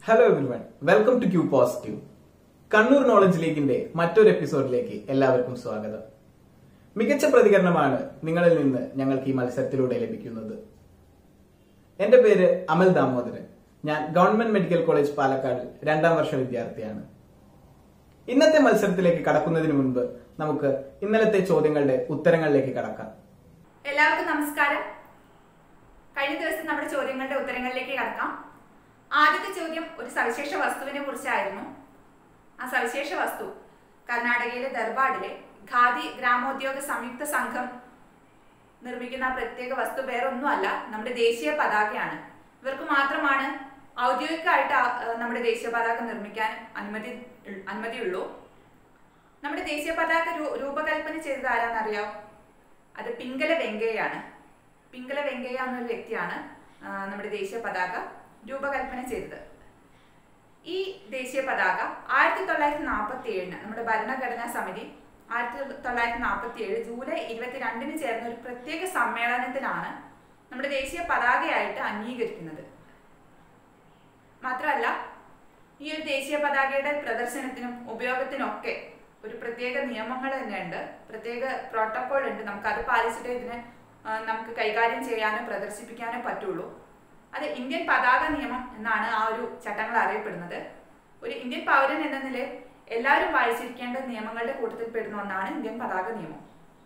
Hello everyone welcome to Q positive Kannur knowledge ലീഗിന്റെ മറ്റൊരു എപ്പിസോഡിലേക്ക് എല്ലാവർക്കും സ്വാഗതം മികച്ച പ്രതികരണമാണ് നിങ്ങളിൽ നിന്ന് ഞങ്ങൾക്ക് ഈ മത്സരത്തിലൂടെ ലഭിക്കുന്നത് എന്റെ പേര് അമൽ ദാമോദരൻ ഞാൻ ഗവൺമെന്റ് മെഡിക്കൽ കോളേജ് പാലക്കാട് രണ്ടാം വർഷ വിദ്യാർത്ഥിയാണ് ഇന്നത്തെ മത്സരത്തിലേക്ക് കടക്കുന്നതിന് മുൻപ് നമുക്ക് ഇന്നലത്തെ ചോദ്യങ്ങളുടെ ഉത്തരങ്ങളിലേക്ക് കടക്കാം എല്ലാവർക്കും നമസ്കാരം കഴിഞ്ഞ ദിവസം നമ്മുടെ ചോദ്യങ്ങളുടെ ഉത്തരങ്ങളിലേക്ക് കടക്കാം ആദ്യത്തെ ചോദ്യം ഒരു സവിശേഷ വസ്തുവിനെ കുറിച്ചായിരുന്നു ആ സവിശേഷ വസ്തു കർണാടകയിലെ ദർബാഡിലെ ഖാദി ഗ്രാമോദ്യോഗ സംയുക്ത സംഘം നിർമ്മിക്കുന്ന ആ പ്രത്യേക വസ്തു വേറെ ഒന്നുമല്ല നമ്മുടെ ദേശീയ പതാകയാണ് ഇവർക്ക് മാത്രമാണ് ഔദ്യോഗികമായിട്ട് ആ, ആ, നമ്മുടെ ദേശീയ പതാക നിർമ്മിക്കാൻ അനുമതി അനുമതിയുള്ളൂ നമ്മുടെ ദേശീയ പതാക രൂ- രൂപകൽപ്പന ചെയ്തത് ആരാന്നറിയാം അത് പിങ്കല വെങ്കയ്യാണ് പിങ്കല വെങ്കയ്യ എന്നൊരു വ്യക്തിയാണ് ആ, നമ്മുടെ ദേശീയ പതാക രൂപകൽപ്പന ചെയ്തത് ഈ ദേശീയ പതാക ആയിരത്തി തൊള്ളായിരത്തി നാൽപ്പത്തി ഏഴിന് നമ്മുടെ ഭരണഘടനാ സമിതി ആയിരത്തി തൊള്ളായിരത്തി നാൽപ്പത്തി ഏഴ് ജൂലൈ ഇരുപത്തിരണ്ടിന് ചേർന്ന ഒരു പ്രത്യേക സമ്മേളനത്തിലാണ് നമ്മുടെ ദേശീയ പതാകയായിട്ട് അംഗീകരിക്കുന്നത് മാത്രമല്ല ഈ ഒരു ദേശീയ പതാകയുടെ പ്രദർശനത്തിനും ഉപയോഗത്തിനും ഒക്കെ ഒരു പ്രത്യേക നിയമങ്ങൾ തന്നെയുണ്ട് പ്രത്യേക പ്രോട്ടോകോൾ ഉണ്ട് നമുക്ക് അത് പാലിച്ചിട്ട് ഇതിനെ ആ, നമുക്ക് കൈകാര്യം ചെയ്യാനോ പ്രദർശിപ്പിക്കാനോ പറ്റുള്ളൂ അത് ഇന്ത്യൻ പതാക നിയമം എന്നാണ് ആ ഒരു ചട്ടങ്ങൾ അറിയപ്പെടുന്നത് ഒരു ഇന്ത്യൻ പൗരൻ എന്ന നിലയിൽ എല്ലാവരും വായിച്ചിരിക്കേണ്ട നിയമങ്ങളുടെ കൂട്ടത്തിൽ പെടുന്ന ഒന്നാണ് ഇന്ത്യൻ പതാക നിയമം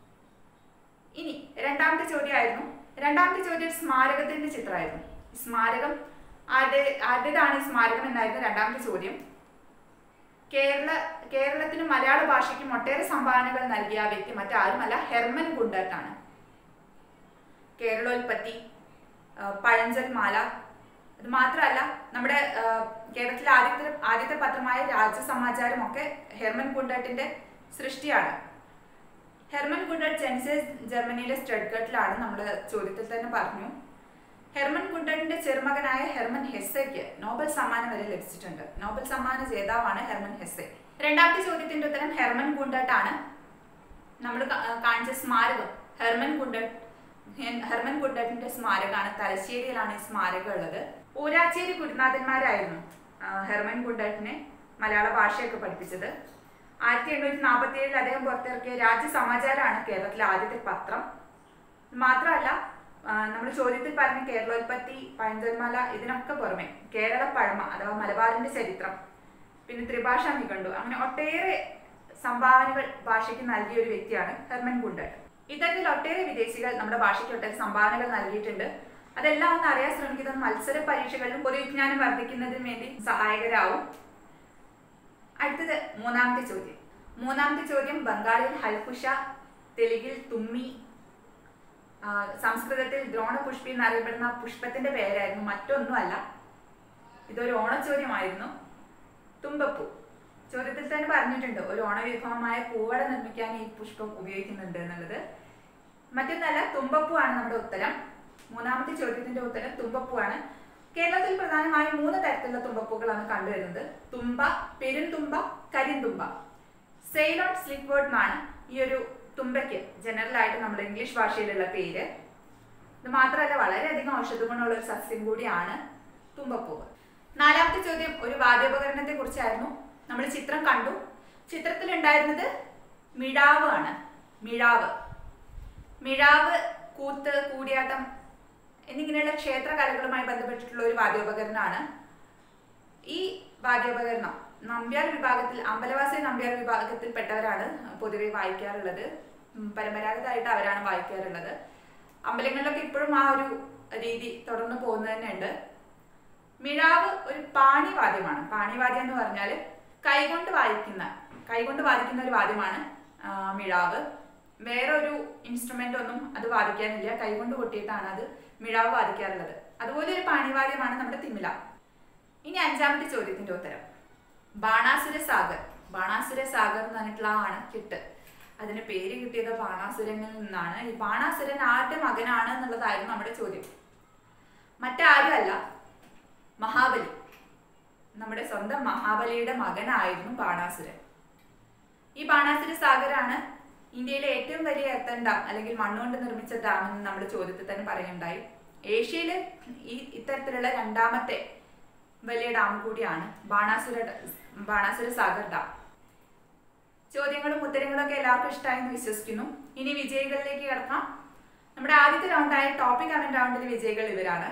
ഇനി രണ്ടാമത്തെ ചോദ്യമായിരുന്നു രണ്ടാമത്തെ ചോദ്യം സ്മാരകത്തിന്റെ ചിത്രമായിരുന്നു ഈ സ്മാരകം ആരുടെ ആരുടേതാണ് ഈ സ്മാരകം എന്നായിരുന്നു രണ്ടാമത്തെ ചോദ്യം കേരള കേരളത്തിന് മലയാള ഭാഷയ്ക്കും ഒട്ടേറെ സംഭാവനകൾ നൽകിയ ആ വ്യക്തി മറ്റാരുമല്ല ഹെർമൻ ഗുണ്ടർട്ടാണ് കേരളോൽപ്പത്തി ആ, പഴഞ്ചൽ മാല ഇത് മാത്രമല്ല നമ്മുടെ ആ, കേരളത്തിലെ ആദ്യത്തെ ആദ്യത്തെ പത്രമായ രാജ്യസമാചാരം ഒക്കെ ഹെർമൻ ഗുണ്ടർട്ടിന്റെ സൃഷ്ടിയാണ് ഹെർമൻ ഗുണ്ടർട്ട് ജനിച്ചത് ജർമ്മനിയിലെ സ്റ്റഡ്ഗട്ടിലാണ് നമ്മുടെ ചോദ്യത്തിൽ തന്നെ പറഞ്ഞു ഹെർമൻ ഗുണ്ടറിന്റെ ചെറുമകനായ ഹെർമൻ ഹെസ്സയ്ക്ക് നോബൽ സമ്മാനം വരെ ലഭിച്ചിട്ടുണ്ട് നോബൽ സമ്മാന ജേതാവാണ് ഹെർമൻ ഹെസ്സെ രണ്ടാമത്തെ ചോദ്യത്തിന്റെ ഉത്തരം ഹെർമൻ ഗുണ്ടർട്ടാണ് നമ്മൾ കാണിച്ച സ്മാരകം ഹെർമൻ ഗുണ്ടർട്ട് ഹെ- ഹെർമൻ ഗുണ്ടർട്ടിന്റെ സ്മാരകമാണ് തലശ്ശേരിയിലാണ് ഈ സ്മാരകം ഉള്ളത് ഊരാച്ചേരി ഗുരുനാഥന്മാരായിരുന്നു ആ, ഹെർമൻ ഗുണ്ടർട്ടിനെ മലയാള ഭാഷയൊക്കെ പഠിപ്പിച്ചത് ആയിരത്തി എണ്ണൂറ്റി നാൽപ്പത്തി ഏഴിൽ അദ്ദേഹം പുറത്തിറക്കിയ രാജ്യസമാചാരമാണ് കേരളത്തിലെ ആദ്യത്തെ പത്രം മാത്രമല്ല നമ്മൾ ചോദ്യത്തിൽ പറഞ്ഞ കേരളോൽപ്പത്തി പഴഞ്ചൊന്മല ഇതിനൊക്കെ പുറമെ കേരള പഴമ അഥവാ മലബാറിന്റെ ചരിത്രം പിന്നെ ത്രിഭാഷാ നിഘണ്ടു അങ്ങനെ ഒട്ടേറെ സംഭാവനകൾ ഭാഷയ്ക്ക് നൽകിയ ഒരു വ്യക്തിയാണ് ഹെർമൻ ഗുണ്ടർ ഇത്തരത്തിൽ ഒട്ടേറെ വിദേശികൾ നമ്മുടെ ഭാഷയ്ക്ക് ഒട്ടേറെ സംഭാവനകൾ നൽകിയിട്ടുണ്ട് അതെല്ലാം ഒന്ന് അറിയാൻ ശ്രമിക്കുന്നത് മത്സര പരീക്ഷകളിലും പൊതുവിജ്ഞാനം വർദ്ധിക്കുന്നതിന് വേണ്ടി സഹായകരാവും അടുത്തത് മൂന്നാമത്തെ ചോദ്യം മൂന്നാമത്തെ ചോദ്യം ബംഗാളിൽ ഹൽകുഷ തെലുങ്കിൽ തുമ്മി ആ, സംസ്കൃതത്തിൽ ദ്രോണപുഷ്പി എന്നറിയപ്പെടുന്ന പുഷ്പത്തിന്റെ പേരായിരുന്നു മറ്റൊന്നുമല്ല ഇതൊരു ഓണച്ചോദ്യമായിരുന്നു തുമ്പപ്പൂ ചോദ്യത്തിൽ തന്നെ പറഞ്ഞിട്ടുണ്ട് ഒരു ഓണവിഭവമായ പൂവട നിർമ്മിക്കാൻ ഈ പുഷ്പം ഉപയോഗിക്കുന്നുണ്ട് എന്നുള്ളത് മറ്റൊന്നല്ല തുമ്പപ്പൂ ആണ് നമ്മുടെ ഉത്തരം മൂന്നാമത്തെ ചോദ്യത്തിന്റെ ഉത്തരം തുമ്പപ്പൂ ആണ് കേരളത്തിൽ പ്രധാനമായും മൂന്ന് തരത്തിലുള്ള തുമ്പപ്പൂക്കളാണ് കണ്ടുവരുന്നത് തുമ്പ പെരുംതുമ്പ കരിന്തുമ്പ സെയിലോൺ സ്ലിപ്പ് വേർഡ് എന്നാണ് ഈ ഒരു തുമ്പയ്ക്ക് ജനറൽ ആയിട്ട് നമ്മുടെ ഇംഗ്ലീഷ് ഭാഷയിലുള്ള പേര് ഇത് മാത്രമല്ല വളരെയധികം ഔഷധ ഗുണമുള്ള ഒരു സസ്യം കൂടിയാണ് തുമ്പപ്പൂവ് നാലാമത്തെ ചോദ്യം ഒരു വാദ്യോപകരണത്തെ കുറിച്ചായിരുന്നു നമ്മൾ ചിത്രം കണ്ടു ചിത്രത്തിൽ ഉണ്ടായിരുന്നത് മിഴാവ് ആണ് മിഴാവ് മിഴാവ് കൂത്ത് കൂടിയാട്ടം എന്നിങ്ങനെയുള്ള ക്ഷേത്ര കലകളുമായി ബന്ധപ്പെട്ടിട്ടുള്ള ഒരു വാദ്യോപകരണമാണ് ഈ വാദ്യോപകരണം നമ്പ്യാർ വിഭാഗത്തിൽ അമ്പലവാസി നമ്പ്യാർ വിഭാഗത്തിൽപ്പെട്ടവരാണ് പൊതുവെ വായിക്കാറുള്ളത് ഉം, പരമ്പരാഗതമായിട്ട് അവരാണ് വായിക്കാറുള്ളത് അമ്പലങ്ങളിലൊക്കെ ഇപ്പോഴും ആ ഒരു രീതി തുടർന്ന് പോകുന്നത് തന്നെയുണ്ട് മിഴാവ് ഒരു പാണിവാദ്യമാണ് പാണിവാദ്യം എന്ന് പറഞ്ഞാൽ കൈകൊണ്ട് വായിക്കുന്ന കൈകൊണ്ട് വാദിക്കുന്ന ഒരു വാദ്യമാണ് ആ, മിഴാവ് വേറെ ഒരു ഇൻസ്ട്രുമെന്റ് ഒന്നും അത് വാദിക്കാനില്ല കൈകൊണ്ട് കൊട്ടിയിട്ടാണ് അത് മിഴാവ് വാദിക്കാറുള്ളത് അതുപോലെ ഒരു പാണിവാദ്യമാണ് നമ്മുടെ തിമില ഇനി അഞ്ചാമത്തെ ചോദ്യത്തിന്റെ ഉത്തരം ബാണാസുര സാഗർ ബാണാസുര സാഗർ എന്ന് പറഞ്ഞിട്ടുള്ള ആ അണക്കെട്ട് അതിന് പേര് കിട്ടിയത് ബാണാസുരനിൽ നിന്നാണ് ഈ ബാണാസുരൻ ആരുടെ മകനാണ് എന്നുള്ളതായിരുന്നു നമ്മുടെ ചോദ്യം മറ്റാരുമല്ല മഹാബലി നമ്മുടെ സ്വന്തം മഹാബലിയുടെ മകനായിരുന്നു ബാണാസുരൻ ഈ ബാണാസുര സാഗറാണ് ഇന്ത്യയിലെ ഏറ്റവും വലിയ എർത്തൻ ഡാം അല്ലെങ്കിൽ മണ്ണുകൊണ്ട് നിർമ്മിച്ച ഡാം എന്ന് നമ്മുടെ ചോദ്യത്തിൽ തന്നെ പറയുണ്ടായി ഏഷ്യയിലെ ഈ ഇത്തരത്തിലുള്ള രണ്ടാമത്തെ വലിയ ഡാം കൂടിയാണ് ബാണാസുര ബാണാസുര സാഗർ ഡാം ചോദ്യങ്ങളും ഉത്തരങ്ങളും ഒക്കെ എല്ലാവർക്കും ഇഷ്ടമായെന്ന് വിശ്വസിക്കുന്നു ഇനി വിജയികളിലേക്ക് കിടക്കാം നമ്മുടെ ആദ്യത്തെ റൗണ്ടായ ടോപ്പിക് അവൻ റൗണ്ടിലെ വിജയികൾ ഇവരാണ്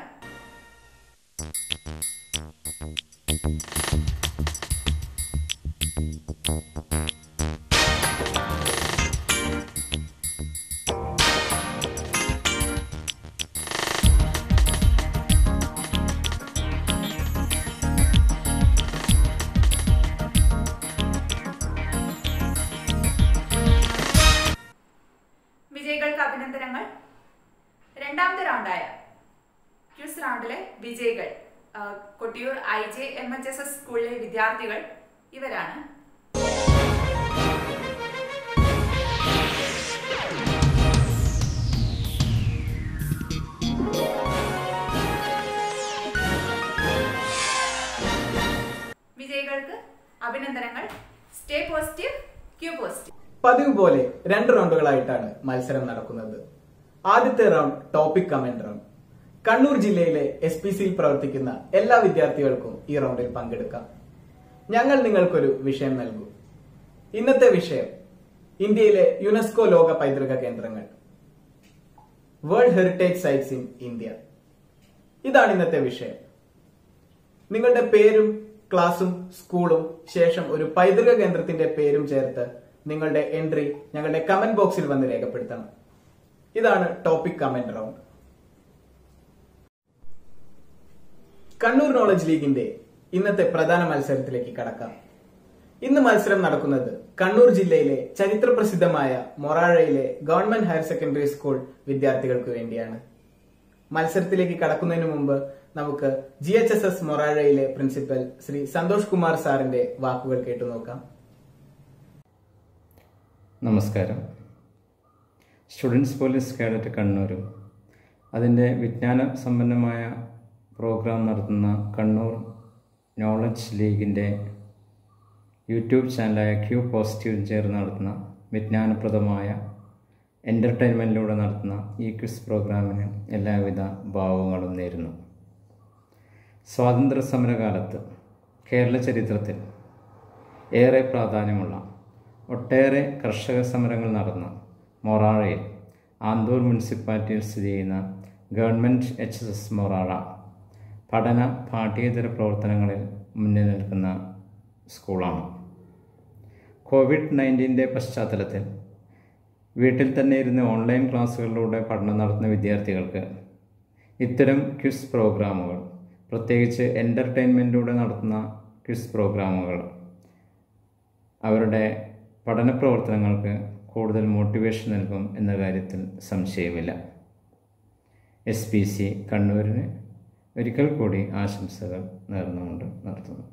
വിജയികൾക്ക് അഭിനന്ദനങ്ങൾ രണ്ടാമത്തെ റൗണ്ടായ ക്യൂസ് റൗണ്ടിലെ വിജയികൾ ആ, Kottiyoor I J M H S S സ്കൂളിലെ വിദ്യാർത്ഥികൾ ഇവരാണ് വിജയികൾക്ക് അഭിനന്ദനങ്ങൾ സ്റ്റേ പോസിറ്റീവ് ക്യൂ പോസിറ്റീവ് പതിവ് പോലെ രണ്ട് റൗണ്ടുകളായിട്ടാണ് മത്സരം നടക്കുന്നത് ആദ്യത്തെ round topic comment round Kannur ജില്ലയിലെ എസ് പി സിയിൽ പ്രവർത്തിക്കുന്ന എല്ലാ വിദ്യാർത്ഥികൾക്കും ഈ റൗണ്ടിൽ പങ്കെടുക്കാം ഞങ്ങൾ നിങ്ങൾക്കൊരു വിഷയം നൽകും ഇന്നത്തെ വിഷയം ഇന്ത്യയിലെ യുനെസ്കോ ലോക പൈതൃക കേന്ദ്രങ്ങൾ world heritage sites in India ഇതാണ് ഇന്നത്തെ വിഷയം നിങ്ങളുടെ പേരും ക്ലാസും സ്കൂളും ശേഷം ഒരു പൈതൃക കേന്ദ്രത്തിന്റെ പേരും ചേർത്ത് നിങ്ങളുടെ എൻട്രി ഞങ്ങളുടെ കമന്റ് ബോക്സിൽ വന്ന് രേഖപ്പെടുത്തണം ഇതാണ് topic comment round Kannur knowledge ലീഗിന്റെ ഇന്നത്തെ പ്രധാന മത്സരത്തിലേക്ക് കടക്കാം ഇന്ന് മത്സരം നടക്കുന്നത് കണ്ണൂർ ജില്ലയിലെ ചരിത്രപ്രസിദ്ധമായ മൊറാഴയിലെ ഗവൺമെന്റ് ഹയർ സെക്കൻഡറി സ്കൂൾ വിദ്യാർത്ഥികൾക്ക് വേണ്ടിയാണ് മത്സരത്തിലേക്ക് കടക്കുന്നതിന് മുമ്പ് നമുക്ക് ജി എച്ച് എസ് എസ് മൊറാഴയിലെ പ്രിൻസിപ്പൽ ശ്രീ സന്തോഷ് കുമാർ സാറിന്റെ വാക്കുകൾ കേട്ടു നോക്കാം നമസ്കാരം സ്റ്റുഡൻസ് പോലീസ് കേഡറ്റ് കണ്ണൂരും അതിൻ്റെ വിജ്ഞാന സമ്പന്നമായ പ്രോഗ്രാം നടത്തുന്ന കണ്ണൂർ നോളജ് ലീഗിൻ്റെ യൂട്യൂബ് ചാനലായ ക്യൂ പോസിറ്റീവ് ചേർന്ന് നടത്തുന്ന വിജ്ഞാനപ്രദമായ എൻ്റർടൈൻമെൻറ്റിലൂടെ നടത്തുന്ന ഈ ക്വിസ് പ്രോഗ്രാമിന് എല്ലാവിധ ഭാവങ്ങളും നേരുന്നു സ്വാതന്ത്ര്യ സമരകാലത്ത് കേരള ചരിത്രത്തിൽ ഏറെ പ്രാധാന്യമുള്ള ഒട്ടേറെ കർഷക സമരങ്ങൾ നടന്ന മൊറാഴയിൽ ആന്തൂർ മുനിസിപ്പാലിറ്റിയിൽ സ്ഥിതി ചെയ്യുന്ന government H S S Morazha പഠന പാഠ്യേതര പ്രവർത്തനങ്ങളിൽ മുന്നിൽ നിൽക്കുന്ന സ്കൂളാണ് കോവിഡ് നയൻറ്റീൻ്റെ പശ്ചാത്തലത്തിൽ വീട്ടിൽ തന്നെ ഇരുന്ന് ഓൺലൈൻ ക്ലാസ്സുകളിലൂടെ പഠനം നടത്തുന്ന വിദ്യാർത്ഥികൾക്ക് ഇത്തരം ക്വിസ് പ്രോഗ്രാമുകൾ പ്രത്യേകിച്ച് എൻ്റർടൈൻമെൻറ്റിലൂടെ നടത്തുന്ന ക്വിസ് പ്രോഗ്രാമുകൾ അവരുടെ പഠന പ്രവർത്തനങ്ങൾക്ക് കൂടുതൽ മോട്ടിവേഷൻ നൽകും എന്ന കാര്യത്തിൽ സംശയമില്ല എസ് പി സി കണ്ണൂരിന് ഒരിക്കൽ കൂടി ആശംസകൾ നേർന്നുകൊണ്ട് നടത്തുന്നു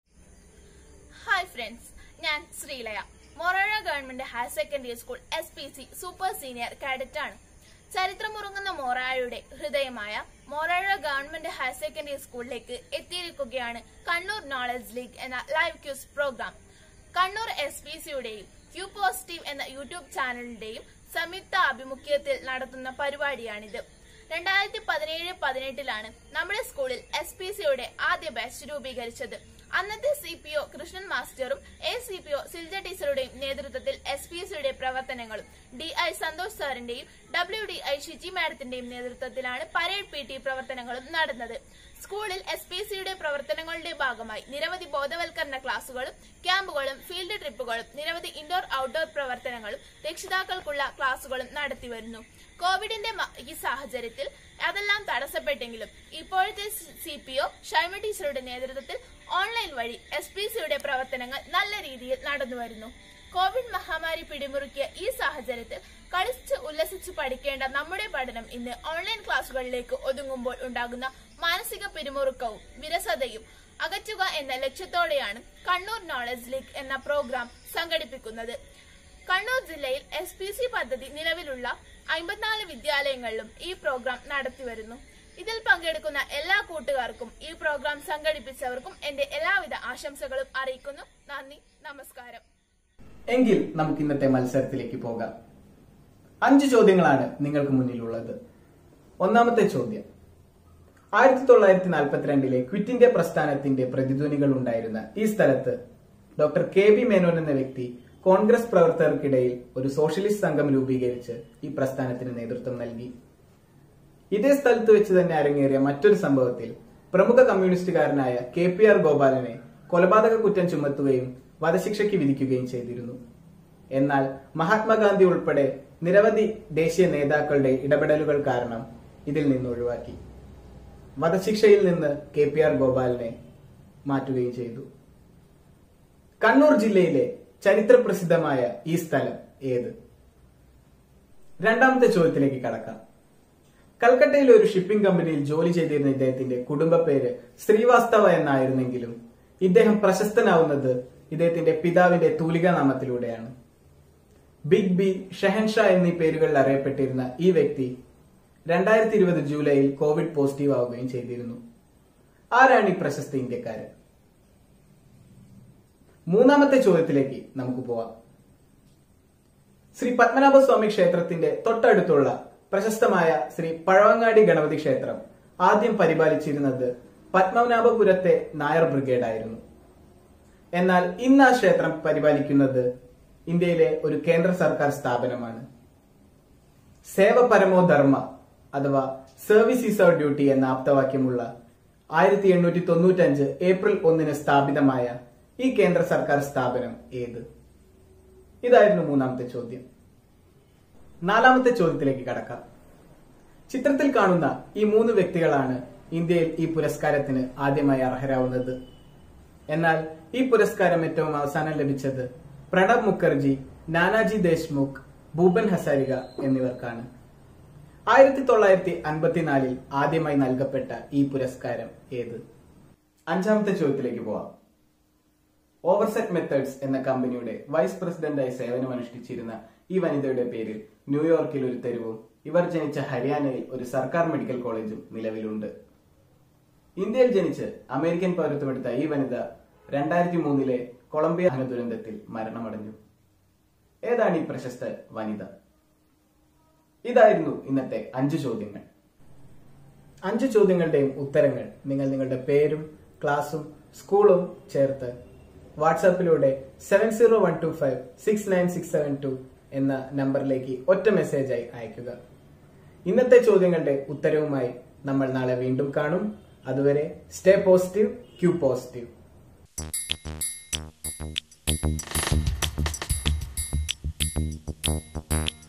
ഹായ് ഫ്രണ്ട്സ് ഞാൻ Sreelaya Morazha government higher secondary school S P C super senior cadet ആണ് ചരിത്രമുറങ്ങുന്ന മൊറാഴയുടെ ഹൃദയമായ മൊറാഴ ഗവൺമെന്റ് ഹയർ സെക്കൻഡറി സ്കൂളിലേക്ക് എത്തിയിരിക്കുകയാണ് കണ്ണൂർ നോളജ് ലീഗ് എന്ന live quiz programme Kannur S P സിയുടെയും ക്യൂ പോസിറ്റീവ് എന്ന യൂട്യൂബ് ചാനലിന്റെയും സംയുക്ത ആഭിമുഖ്യത്തിൽ നടത്തുന്ന പരിപാടിയാണിത് രണ്ടായിരത്തി പതിനേഴ് പതിനെട്ടിലാണ് നമ്മുടെ സ്കൂളിൽ എസ് പി സിയുടെ ആദ്യ ബാച്ച് രൂപീകരിച്ചത് അന്നത്തെ സി പി ഒ കൃഷ്ണൻ മാസ്റ്ററും A C P O Silja ടീച്ചറുടെയും നേതൃത്വത്തിൽ എസ് പി സിയുടെ പ്രവർത്തനങ്ങളും ഡി ഐ സന്തോഷ് സാറിന്റെയും ഡബ്ല്യു ഡി ഐ ഷിജി മാഡത്തിന്റെയും നേതൃത്വത്തിലാണ് പരേഡ് പി ടി പ്രവർത്തനങ്ങളും നടന്നത് സ്കൂളിൽ എസ് പി സിയുടെ പ്രവർത്തനങ്ങളുടെ ഭാഗമായി നിരവധി ബോധവൽക്കരണ ക്ലാസുകളും ക്യാമ്പുകളും ഫീൽഡ് ട്രിപ്പുകളും നിരവധി ഇൻഡോർ ഔട്ട്ഡോർ പ്രവർത്തനങ്ങളും രക്ഷിതാക്കൾക്കുള്ള ക്ലാസുകളും നടത്തിവരുന്നു കോവിഡിന്റെ മ- ഈ സാഹചര്യത്തിൽ അതെല്ലാം തടസ്സപ്പെട്ടെങ്കിലും ഇപ്പോഴത്തെ സി പി ഒ ഷൈമ ടീച്ചറുടെ നേതൃത്വത്തിൽ ഓൺലൈൻ വഴി എസ് പി സിയുടെ പ്രവർത്തനങ്ങൾ നല്ല രീതിയിൽ നടന്നുവരുന്നു കോവിഡ് മഹാമാരി പിടിമുറുക്കിയ ഈ സാഹചര്യത്തിൽ കളിച്ച് ഉല്ലസിച്ച് പഠിക്കേണ്ട നമ്മുടെ പഠനം ഇന്ന് ഓൺലൈൻ ക്ലാസുകളിലേക്ക് ഒതുങ്ങുമ്പോൾ ഉണ്ടാകുന്ന മാനസിക പിരിമുറുക്കവും വിരസതയും അകറ്റുക എന്ന ലക്ഷ്യത്തോടെയാണ് കണ്ണൂർ നോളജ് ലീഗ് എന്ന പ്രോഗ്രാം സംഘടിപ്പിക്കുന്നത് കണ്ണൂർ ജില്ലയിൽ എസ് പി സി പദ്ധതി നിലവിലുള്ള അമ്പത്തിനാല് വിദ്യാലയങ്ങളിലും ഈ പ്രോഗ്രാം നടത്തിവരുന്നു ഇതിൽ പങ്കെടുക്കുന്ന എല്ലാ കൂട്ടുകാർക്കും ഈ പ്രോഗ്രാം സംഘടിപ്പിച്ചവർക്കും എന്റെ എല്ലാവിധ ആശംസകളും അറിയിക്കുന്നു നന്ദി നമസ്കാരം എങ്കിൽ നമുക്ക് ഇന്നത്തെ മത്സരത്തിലേക്ക് പോകാം അഞ്ച് ചോദ്യങ്ങളാണ് നിങ്ങൾക്ക് മുന്നിലുള്ളത് ഒന്നാമത്തെ ചോദ്യം ആയിരത്തി തൊള്ളായിരത്തി നാൽപ്പത്തിരണ്ടിലെ ക്വിറ്റ് ഇന്ത്യ പ്രസ്ഥാനത്തിന്റെ പ്രതിധ്വനികൾ ഉണ്ടായിരുന്ന ഈ സ്ഥലത്ത് ഡോക്ടർ കെ ബി മേനോൻ എന്ന വ്യക്തി കോൺഗ്രസ് പ്രവർത്തകർക്കിടയിൽ ഒരു സോഷ്യലിസ്റ്റ് സംഘം രൂപീകരിച്ച് ഈ പ്രസ്ഥാനത്തിന് നേതൃത്വം നൽകി ഇതേ സ്ഥലത്ത് വെച്ച് തന്നെ അരങ്ങേറിയ മറ്റൊരു സംഭവത്തിൽ പ്രമുഖ കമ്മ്യൂണിസ്റ്റുകാരനായ കെ പി ആർ ഗോപാലനെ കൊലപാതക കുറ്റം ചുമത്തുകയും വധശിക്ഷയ്ക്ക് വിധിക്കുകയും ചെയ്തിരുന്നു എന്നാൽ മഹാത്മാഗാന്ധി ഉൾപ്പെടെ നിരവധി ദേശീയ നേതാക്കളുടെ ഇടപെടലുകൾ കാരണം ഇതിൽ നിന്ന് ഒഴിവാക്കി വധശിക്ഷയിൽ നിന്ന് കെ പി ആർ ഗോപാലിനെ മാറ്റുകയും ചെയ്തു കണ്ണൂർ ജില്ലയിലെ ചരിത്രപ്രസിദ്ധമായ ഈ സ്ഥലം ഏത് രണ്ടാമത്തെ ചോദ്യത്തിലേക്ക് കടക്കാം കൽക്കട്ടയിലെ ഒരു ഷിപ്പിംഗ് കമ്പനിയിൽ ജോലി ചെയ്തിരുന്ന ഇദ്ദേഹത്തിന്റെ കുടുംബ പേര് ശ്രീവാസ്തവ എന്നായിരുന്നെങ്കിലും ഇദ്ദേഹം പ്രശസ്തനാവുന്നത് ഇദ്ദേഹത്തിന്റെ പിതാവിന്റെ തൂലികാ നാമത്തിലൂടെയാണ് ബിഗ് ബി ഷെഹൻഷാ എന്നീ പേരുകളിൽ അറിയപ്പെട്ടിരുന്ന ഈ വ്യക്തി രണ്ടായിരത്തി ഇരുപത് ജൂലൈയിൽ കോവിഡ് പോസിറ്റീവ് ആവുകയും ചെയ്തിരുന്നു ആരാണ് ഈ പ്രശസ്ത ഇന്ത്യക്കാരൻ മൂന്നാമത്തെ ചോദ്യത്തിലേക്ക് നമുക്ക് പോവാം ശ്രീ പത്മനാഭസ്വാമി ക്ഷേത്രത്തിന്റെ തൊട്ടടുത്തുള്ള പ്രശസ്തമായ ശ്രീ പഴവങ്ങാടി ഗണപതി ക്ഷേത്രം ആദ്യം പരിപാലിച്ചിരുന്നത് പത്മനാഭപുരത്തെ നായർ ബ്രിഗേഡ് ആയിരുന്നു എന്നാൽ ഇന്ന് ആ ക്ഷേത്രം പരിപാലിക്കുന്നത് ഇന്ത്യയിലെ ഒരു കേന്ദ്ര സർക്കാർ സ്ഥാപനമാണ് സേവ പരമോ ധർമ്മ അഥവാ സർവീസ് ഈസ് അവർ ഡ്യൂട്ടി എന്ന ആപ്തവാക്യമുള്ള ആയിരത്തി എണ്ണൂറ്റി തൊണ്ണൂറ്റഞ്ച് ഏപ്രിൽ ഒന്നിന് സ്ഥാപിതമായ ഈ കേന്ദ്ര സർക്കാർ സ്ഥാപനം ഏത് ഇതായിരുന്നു മൂന്നാമത്തെ ചോദ്യം നാലാമത്തെ ചോദ്യത്തിലേക്ക് കടക്കാം ചിത്രത്തിൽ കാണുന്ന ഈ മൂന്ന് വ്യക്തികളാണ് ഇന്ത്യയിൽ ഈ പുരസ്കാരത്തിന് ആദ്യമായി അർഹരാവുന്നത് എന്നാൽ ഈ പുരസ്കാരം ഏറ്റവും അവസാനം ലഭിച്ചത് പ്രണബ് മുഖർജി നാനാജി ദേശ്മുഖ് ഭൂപൻ ഹസാരിക എന്നിവർക്കാണ് ആയിരത്തി തൊള്ളായിരത്തി അൻപത്തിനാലിൽ ആദ്യമായി നൽകപ്പെട്ട ഈ പുരസ്കാരം ഏത് അഞ്ചാമത്തെ ചോദ്യത്തിലേക്ക് പോവാം ഓവർസെറ്റ് മെത്തേഡ്സ് എന്ന കമ്പനിയുടെ വൈസ് പ്രസിഡന്റായി സേവനമനുഷ്ഠിച്ചിരുന്ന ഈ വനിതയുടെ പേരിൽ ന്യൂയോർക്കിൽ ഒരു തെരുവും ഇവർ ജനിച്ച ഹരിയാനയിൽ ഒരു സർക്കാർ മെഡിക്കൽ കോളേജും നിലവിലുണ്ട് ഇന്ത്യയിൽ ജനിച്ച് അമേരിക്കൻ പൗരത്വമെടുത്ത ഈ വനിത രണ്ടായിരത്തി മൂന്നിലെ കൊളംബിയ ദഹന ദുരന്തത്തിൽ മരണമടഞ്ഞു ഏതാണ് ഈ പ്രശസ്ത വനിത ഇതായിരുന്നു ഇന്നത്തെ അഞ്ച് ചോദ്യങ്ങൾ അഞ്ച് ചോദ്യങ്ങളുടെയും ഉത്തരങ്ങൾ നിങ്ങൾ നിങ്ങളുടെ പേരും ക്ലാസും സ്കൂളും ചേർത്ത് വാട്സാപ്പിലൂടെ seven zero one two five six nine six seven two എന്ന നമ്പറിലേക്ക് ഒറ്റ മെസ്സേജായി അയക്കുക ഇന്നത്തെ ചോദ്യങ്ങളുടെ ഉത്തരവുമായി നമ്മൾ നാളെ വീണ്ടും കാണും അതുവരെ stay positive Q positive Thank you.